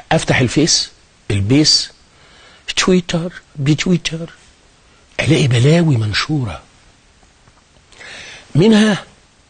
افتح الفيس البيس تويتر بتويتر الاقي بلاوي منشوره منها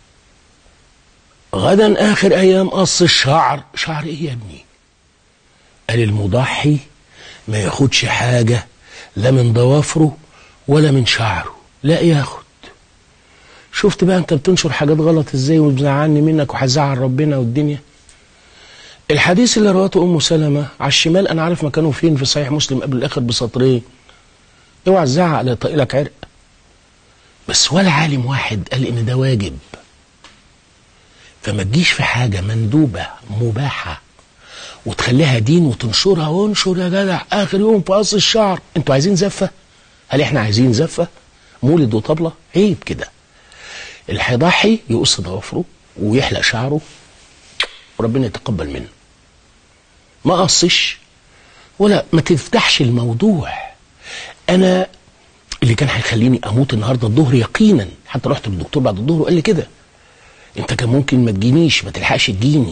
غدا اخر ايام قص الشعر شعر ايه يا ابني قال المضحي ما ياخدش حاجه لا من ضوافره ولا من شعره لا ياخد شفت بقى انت بتنشر حاجات غلط ازاي وبزعلني منك وهزعل ربنا والدنيا الحديث اللي رواته ام سلمه على الشمال انا عارف مكانه فين في صحيح مسلم قبل الاخر بسطرين اوعى تزعق لا يطق لك عرق بس ولا عالم واحد قال ان ده واجب فما تجيش في حاجه مندوبه مباحه وتخليها دين وتنشرها وانشر يا جدع اخر يوم في قص الشعر انتوا عايزين زفه هل احنا عايزين زفه مولد وطبله عيب كده اللي هيضحي يقص ضوافره ويحلق شعره وربنا يتقبل منه ما قصش ولا ما تفتحش الموضوع انا اللي كان هيخليني اموت النهارده الظهر يقينا حتى رحت للدكتور بعد الظهر وقال لي كده انت كان ممكن ما تجينيش ما تلحقش تجيني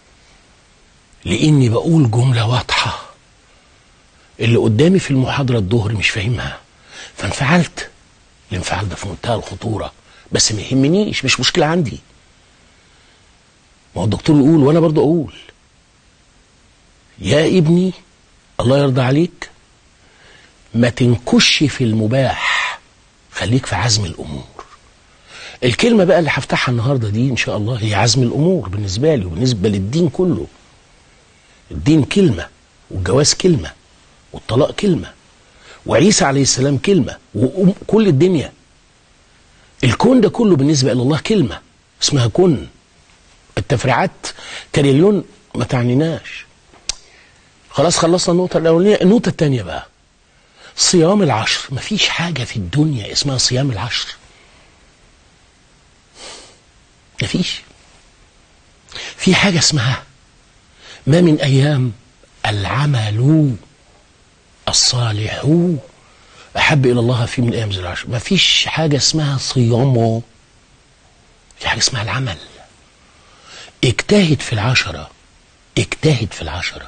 لاني بقول جمله واضحه اللي قدامي في المحاضره الظهر مش فاهمها فانفعلت الانفعال ده في منتهى الخطوره بس ما يهمنيش مش مشكله عندي ما هو الدكتور يقول وانا برضه اقول يا ابني الله يرضى عليك ما تنكش في المباح خليك في عزم الامور الكلمه بقى اللي هفتحها النهارده دي ان شاء الله هي عزم الامور بالنسبه لي وبالنسبه للدين كله الدين كلمه والجواز كلمه والطلاق كلمه وعيسى عليه السلام كلمه وكل الدنيا الكون ده كله بالنسبه الى الله كلمه اسمها كن التفريعات تريليون ما تعنيناش خلاص خلصنا النقطه الاولانيه النقطه الثانيه بقى صيام العشر مفيش حاجه في الدنيا اسمها صيام العشر مفيش في حاجه اسمها ما من ايام العمل الصالح احب الى الله في من ايام ذي العشر مفيش حاجه اسمها صيام في حاجه اسمها العمل اجتهد في العشره اجتهد في العشره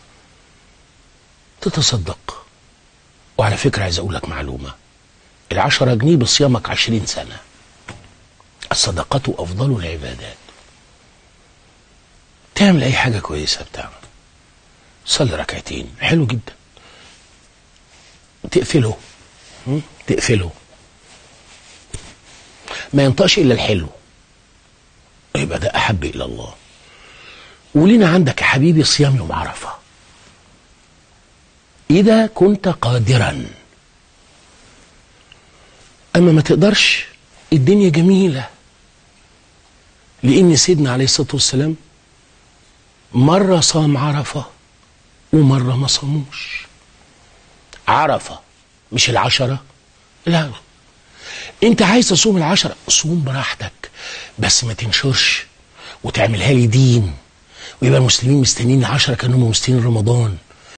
تتصدق وعلى فكره عايز اقول لك معلومه العشرة جنيه بصيامك عشرين سنه الصدقة أفضل العبادات تعمل أي حاجة كويسة بتعمل صلي ركعتين حلو جدا تقفله م? تقفله ما ينطقش إلا الحلو يبقى ده أحب إلى الله ولنا عندك يا حبيبي صيام يوم عرفة إذا كنت قادرا أما ما تقدرش الدنيا جميلة لأن سيدنا عليه الصلاة والسلام مرة صام عرفة ومرة ما صاموش عرفة مش العشرة لا انت عايز تصوم العشرة صوم براحتك بس ما تنشرش وتعملها لي دين ويبقى المسلمين مستنيين العشرة كانهم مستنيين رمضان